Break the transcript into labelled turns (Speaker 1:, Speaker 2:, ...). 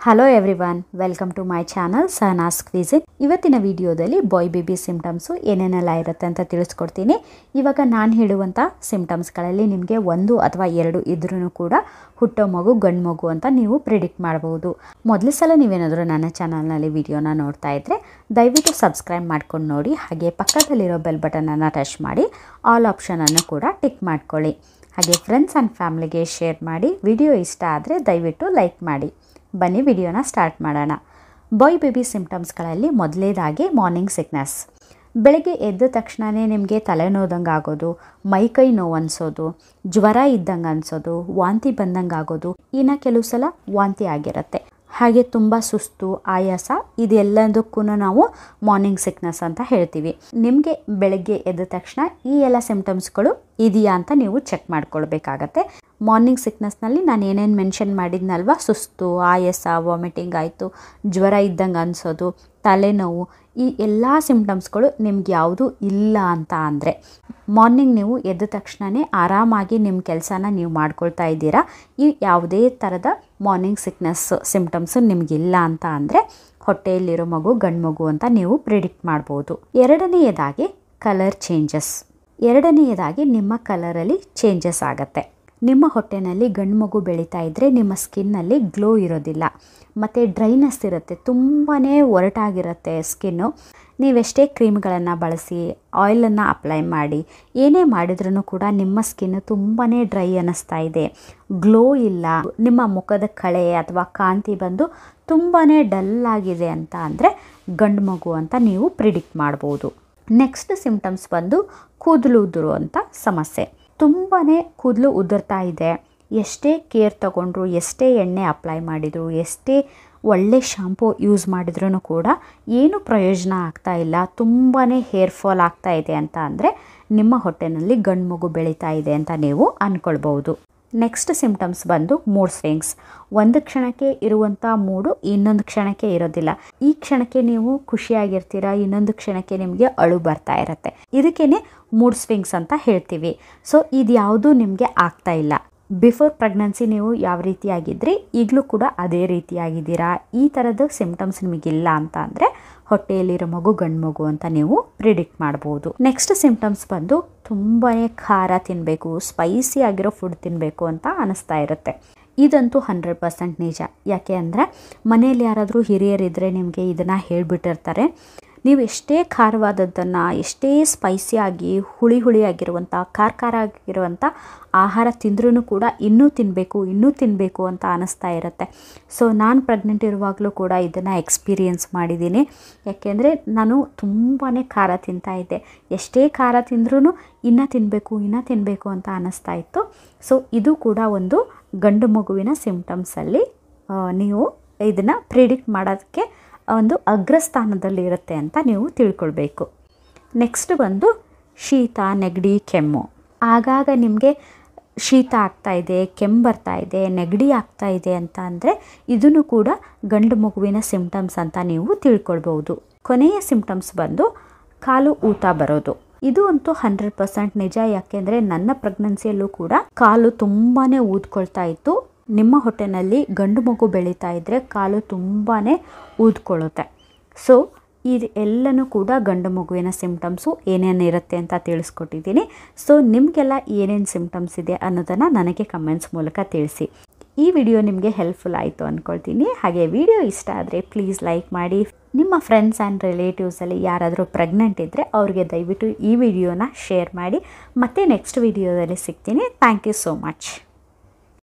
Speaker 1: hello everyone welcome to my channel Sahana's cuisine ಇವತ್ತಿನ ವಿಡಿಯೋದಲ್ಲಿ ಬಾಯ್ baby symptoms ಏನೇನೆಲ್ಲ ಇರುತ್ತೆ ಅಂತ ತಿಳಿಸ್ಕೊಡ್ತೀನಿ ಇವಾಗ ನಾನು ಹೇಳುವಂಥ ಸಿಮ್ಟಮ್ಸ್ಗಳಲ್ಲಿ ನಿಮಗೆ ಒಂದು ಅಥವಾ ಎರಡು ಇದ್ರೂ ಕೂಡ ಹುಟ್ಟೋ ಮಗು ಗಂಡು ಮಗು ಅಂತ ನೀವು ಪ್ರಿಡಿಕ್ಟ್ ಮಾಡ್ಬೋದು ಮೊದಲ ಸಲ ನೀವೇನಾದರೂ ನನ್ನ ಚಾನಲ್ನಲ್ಲಿ ವಿಡಿಯೋನ ನೋಡ್ತಾ ಇದ್ದರೆ ದಯವಿಟ್ಟು ಸಬ್ಸ್ಕ್ರೈಬ್ ಮಾಡ್ಕೊಂಡು ನೋಡಿ ಹಾಗೆ ಪಕ್ಕದಲ್ಲಿರೋ ಬೆಲ್ ಬಟನನ್ನು ಟಚ್ ಮಾಡಿ ಆಲ್ ಆಪ್ಷನನ್ನು ಕೂಡ ಟಿಕ್ ಮಾಡ್ಕೊಳ್ಳಿ ಹಾಗೆ ಫ್ರೆಂಡ್ಸ್ ಆ್ಯಂಡ್ ಫ್ಯಾಮ್ಲಿಗೆ ಶೇರ್ ಮಾಡಿ ವಿಡಿಯೋ ಇಷ್ಟ ಆದರೆ ದಯವಿಟ್ಟು ಲೈಕ್ ಮಾಡಿ ಬನ್ನಿ ವಿಡಿಯೋನ ಸ್ಟಾರ್ಟ್ ಮಾಡೋಣ ಬಾಯ್ ಬೇಬಿ ಸಿಮ್ಟಮ್ಸ್ಗಳಲ್ಲಿ ಮೊದಲೇದಾಗಿ ಮಾರ್ನಿಂಗ್ ಸಿಕ್ನೆಸ್ ಬೆಳಗ್ಗೆ ಎದ್ದ ತಕ್ಷಣವೇ ನಿಮಗೆ ತಲೆನೋದಂಗೆ ಆಗೋದು ಮೈಕೈ ನೋವು ಅನಿಸೋದು ಜ್ವರ ಇದ್ದಂಗೆ ಅನಿಸೋದು ವಾಂತಿ ಬಂದಂಗೆ ಆಗೋದು ಇನ್ನು ಕೆಲವು ಸಲ ವಾಂತಿ ಆಗಿರುತ್ತೆ ಹಾಗೆ ತುಂಬ ಸುಸ್ತು ಆಯಾಸ ಇದೆಲ್ಲದಕ್ಕೂ ನಾವು ಮಾರ್ನಿಂಗ್ ಸಿಕ್ನೆಸ್ ಅಂತ ಹೇಳ್ತೀವಿ ನಿಮಗೆ ಬೆಳಗ್ಗೆ ಎದ್ದ ತಕ್ಷಣ ಈ ಎಲ್ಲ ಸಿಮ್ಟಮ್ಸ್ಗಳು ಇದೆಯಾ ಅಂತ ನೀವು ಚೆಕ್ ಮಾಡ್ಕೊಳ್ಬೇಕಾಗತ್ತೆ ಮಾರ್ನಿಂಗ್ ಸಿಕ್ನೆಸ್ನಲ್ಲಿ ನಾನು ಏನೇನು ಮೆನ್ಷನ್ ಮಾಡಿದ್ನಲ್ವ ಸುಸ್ತು ಆಯಾಸ ವಾಮಿಟಿಂಗ್ ಆಯಿತು ಜ್ವರ ಇದ್ದಂಗೆ ಅನಿಸೋದು ತಲೆನೋವು ಈ ಎಲ್ಲ ಸಿಮ್ಟಮ್ಸ್ಗಳು ನಿಮ್ಗೆ ಯಾವುದು ಇಲ್ಲ ಅಂತ ಅಂದರೆ ಮಾರ್ನಿಂಗ್ ನೀವು ಎದ್ದ ತಕ್ಷಣವೇ ಆರಾಮಾಗಿ ನಿಮ್ಮ ಕೆಲಸನ ನೀವು ಮಾಡ್ಕೊಳ್ತಾ ಇದ್ದೀರಾ ಈ ಯಾವುದೇ ಥರದ ಮಾರ್ನಿಂಗ್ ಸಿಕ್ನೆಸ್ ಸಿಮ್ಟಮ್ಸು ನಿಮಗಿಲ್ಲ ಅಂತ ಅಂದರೆ ಹೊಟ್ಟೆಯಲ್ಲಿರೋ ಮಗು ಗಂಡು ಮಗು ಅಂತ ನೀವು ಪ್ರಿಡಿಕ್ಟ್ ಮಾಡ್ಬೋದು ಎರಡನೆಯದಾಗಿ ಕಲರ್ ಚೇಂಜಸ್ ಎರಡನೆಯದಾಗಿ ನಿಮ್ಮ ಕಲರಲ್ಲಿ ಚೇಂಜಸ್ ಆಗುತ್ತೆ ನಿಮ್ಮ ಹೊಟ್ಟೆನಲ್ಲಿ ಗಂಡು ಮಗು ಬೆಳೀತಾ ಇದ್ದರೆ ನಿಮ್ಮ ಸ್ಕಿನ್ನಲ್ಲಿ ಗ್ಲೋ ಇರೋದಿಲ್ಲ ಮತ್ತು ಡ್ರೈನೆಸ್ ಇರುತ್ತೆ ತುಂಬಾ ಒರಟಾಗಿರುತ್ತೆ ಸ್ಕಿನ್ನು ನೀವೆಷ್ಟೇ ಕ್ರೀಮ್ಗಳನ್ನು ಬಳಸಿ ಆಯಿಲನ್ನು ಅಪ್ಲೈ ಮಾಡಿ ಏನೇ ಮಾಡಿದ್ರೂ ಕೂಡ ನಿಮ್ಮ ಸ್ಕಿನ್ ತುಂಬಾ ಡ್ರೈ ಅನ್ನಿಸ್ತಾ ಇದೆ ಗ್ಲೋ ಇಲ್ಲ ನಿಮ್ಮ ಮುಖದ ಕಳೆ ಅಥವಾ ಕಾಂತಿ ಬಂದು ತುಂಬಾ ಡಲ್ ಆಗಿದೆ ಅಂತ ಅಂದರೆ ಗಂಡು ಮಗು ಅಂತ ನೀವು ಪ್ರಿಡಿಕ್ಟ್ ಮಾಡ್ಬೋದು ನೆಕ್ಸ್ಟ್ ಸಿಮ್ಟಮ್ಸ್ ಬಂದು ಕೂದಲು ಉದುರುವಂಥ ಸಮಸ್ಯೆ ತುಂಬಾ ಕೂದಲು ಉದುರ್ತಾ ಇದೆ ಎಷ್ಟೇ ಕೇರ್ ತಗೊಂಡ್ರು ಎಷ್ಟೇ ಎಣ್ಣೆ ಅಪ್ಲೈ ಮಾಡಿದರು ಎಷ್ಟೇ ಒಳ್ಳೆ ಶಾಂಪೂ ಯೂಸ್ ಮಾಡಿದ್ರೂ ಕೂಡ ಏನು ಪ್ರಯೋಜನ ಆಗ್ತಾ ಇಲ್ಲ ತುಂಬಾ ಹೇರ್ ಫಾಲ್ ಆಗ್ತಾ ಇದೆ ಅಂತ ಅಂದರೆ ನಿಮ್ಮ ಹೊಟ್ಟೆನಲ್ಲಿ ಗಂಡು ಮಗು ಬೆಳೀತಾ ಇದೆ ಅಂತ ನೀವು ಅಂದ್ಕೊಳ್ಬೋದು ನೆಕ್ಸ್ಟ್ ಸಿಮ್ಟಮ್ಸ್ ಬಂದು ಮೂಡ್ ಸ್ವಿಂಗ್ಸ್ ಒಂದು ಕ್ಷಣಕ್ಕೆ ಇರುವಂಥ ಮೂಡು ಇನ್ನೊಂದು ಕ್ಷಣಕ್ಕೆ ಇರೋದಿಲ್ಲ ಈ ಕ್ಷಣಕ್ಕೆ ನೀವು ಖುಷಿಯಾಗಿರ್ತೀರ ಇನ್ನೊಂದು ಕ್ಷಣಕ್ಕೆ ನಿಮಗೆ ಅಳು ಬರ್ತಾ ಇರುತ್ತೆ ಇದಕ್ಕೇನೆ ಮೂಡ್ ಸ್ವಿಂಗ್ಸ್ ಅಂತ ಹೇಳ್ತೀವಿ ಸೊ ಇದು ಯಾವುದೂ ನಿಮಗೆ ಆಗ್ತಾ ಇಲ್ಲ ಬಿಫೋರ್ ಪ್ರೆಗ್ನೆನ್ಸಿ ನೀವು ಯಾವ ರೀತಿಯಾಗಿದ್ರಿ ಈಗಲೂ ಕೂಡ ಅದೇ ರೀತಿಯಾಗಿದ್ದೀರಾ ಈ ಥರದ ಸಿಮ್ಟಮ್ಸ್ ನಿಮಗಿಲ್ಲ ಅಂತ ಅಂದರೆ ಹೊಟ್ಟೆಯಲ್ಲಿರೋ ಮಗು ಗಂಡು ಮಗು ಅಂತ ನೀವು ಪ್ರಿಡಿಕ್ಟ್ ಮಾಡ್ಬೋದು ನೆಕ್ಸ್ಟ್ ಸಿಮ್ಟಮ್ಸ್ ಬಂದು ತುಂಬಾ ಖಾರ ತಿನ್ನಬೇಕು ಸ್ಪೈಸಿ ಆಗಿರೋ ಫುಡ್ ತಿನ್ನಬೇಕು ಅಂತ ಅನಿಸ್ತಾ ಇರುತ್ತೆ ಇದಂತೂ ಹಂಡ್ರೆಡ್ ಪರ್ಸೆಂಟ್ ನಿಜ ಯಾಕೆ ಅಂದರೆ ಮನೇಲಿ ಯಾರಾದರೂ ಹಿರಿಯರಿದ್ದರೆ ನಿಮಗೆ ಇದನ್ನು ಹೇಳಿಬಿಟ್ಟಿರ್ತಾರೆ ನೀವು ಎಷ್ಟೇ ಖಾರವಾದದ್ದನ್ನು ಎಷ್ಟೇ ಸ್ಪೈಸಿಯಾಗಿ ಹುಳಿ ಹುಳಿಯಾಗಿರುವಂಥ ಖಾರ ಖಾರ ಆಗಿರುವಂಥ ಆಹಾರ ತಿಂದ್ರೂ ಕೂಡ ಇನ್ನೂ ತಿನ್ನಬೇಕು ಇನ್ನೂ ತಿನ್ನಬೇಕು ಅಂತ ಅನ್ನಿಸ್ತಾ ಇರುತ್ತೆ ಸೊ ನಾನು ಪ್ರೆಗ್ನೆಂಟ್ ಇರುವಾಗಲೂ ಕೂಡ ಇದನ್ನು ಎಕ್ಸ್ಪೀರಿಯೆನ್ಸ್ ಮಾಡಿದ್ದೀನಿ ಯಾಕೆಂದರೆ ನಾನು ತುಂಬಾ ಖಾರ ತಿಂತಾ ಇದ್ದೆ ಎಷ್ಟೇ ಖಾರ ತಿಂದ್ರೂ ಇನ್ನೂ ತಿನ್ನಬೇಕು ಇನ್ನೂ ತಿನ್ನಬೇಕು ಅಂತ ಅನ್ನಿಸ್ತಾ ಇತ್ತು ಸೊ ಇದು ಕೂಡ ಒಂದು ಗಂಡು ಮಗುವಿನ ಸಿಮ್ಟಮ್ಸಲ್ಲಿ ನೀವು ಇದನ್ನು ಪ್ರಿಡಿಕ್ಟ್ ಮಾಡೋದಕ್ಕೆ ಒಂದು ಅಗ್ರಸ್ಥಾನದಲ್ಲಿ ಇರುತ್ತೆ ಅಂತ ನೀವು ತಿಳ್ಕೊಳ್ಬೇಕು ನೆಕ್ಸ್ಟ್ ಬಂದು ಶೀತ ನೆಗಡಿ ಕೆಮ್ಮು ಆಗಾಗ ನಿಮಗೆ ಶೀತ ಆಗ್ತಾ ಇದೆ ಕೆಮ್ಮು ಬರ್ತಾ ಇದೆ ನೆಗಡಿ ಆಗ್ತಾ ಇದೆ ಅಂತ ಅಂದರೆ ಇದನ್ನು ಕೂಡ ಗಂಡು ಮಗುವಿನ ಸಿಮ್ಟಮ್ಸ್ ಅಂತ ನೀವು ತಿಳ್ಕೊಳ್ಬೋದು ಕೊನೆಯ ಸಿಮ್ಟಮ್ಸ್ ಬಂದು ಕಾಲು ಊತ ಬರೋದು ಇದು ಅಂತೂ ಹಂಡ್ರೆಡ್ ಪರ್ಸೆಂಟ್ ನಿಜ ಯಾಕೆಂದರೆ ನನ್ನ ಪ್ರೆಗ್ನೆನ್ಸಿಯಲ್ಲೂ ಕೂಡ ಕಾಲು ತುಂಬಾ ಊದ್ಕೊಳ್ತಾ ಇತ್ತು ನಿಮ್ಮ ಹೊಟ್ಟೆನಲ್ಲಿ ಗಂಡು ಮಗು ಬೆಳೀತಾ ಇದ್ದರೆ ಕಾಲು ತುಂಬಾ ಊದ್ಕೊಳ್ಳುತ್ತೆ ಸೊ ಇದು ಎಲ್ಲನೂ ಕೂಡ ಗಂಡು ಮಗುವಿನ ಸಿಮ್ಟಮ್ಸು ಏನೇನು ಇರುತ್ತೆ ಅಂತ ತಿಳಿಸ್ಕೊಟ್ಟಿದ್ದೀನಿ ಸೊ ನಿಮಗೆಲ್ಲ ಏನೇನು ಸಿಮ್ಟಮ್ಸ್ ಇದೆ ಅನ್ನೋದನ್ನು ನನಗೆ ಕಮೆಂಟ್ಸ್ ಮೂಲಕ ತಿಳಿಸಿ ಈ ವಿಡಿಯೋ ನಿಮಗೆ ಹೆಲ್ಪ್ಫುಲ್ ಆಯಿತು ಅಂದ್ಕೊಳ್ತೀನಿ ಹಾಗೆ ವಿಡಿಯೋ ಇಷ್ಟ ಆದರೆ ಪ್ಲೀಸ್ ಲೈಕ್ ಮಾಡಿ ನಿಮ್ಮ ಫ್ರೆಂಡ್ಸ್ ಆ್ಯಂಡ್ ರಿಲೇಟಿವ್ಸಲ್ಲಿ ಯಾರಾದರೂ ಪ್ರೆಗ್ನೆಂಟ್ ಇದ್ದರೆ ಅವ್ರಿಗೆ ದಯವಿಟ್ಟು ಈ ವಿಡಿಯೋನ ಶೇರ್ ಮಾಡಿ ಮತ್ತೆ ನೆಕ್ಸ್ಟ್ ವಿಡಿಯೋದಲ್ಲಿ ಸಿಗ್ತೀನಿ ಥ್ಯಾಂಕ್ ಯು ಸೋ ಮಚ್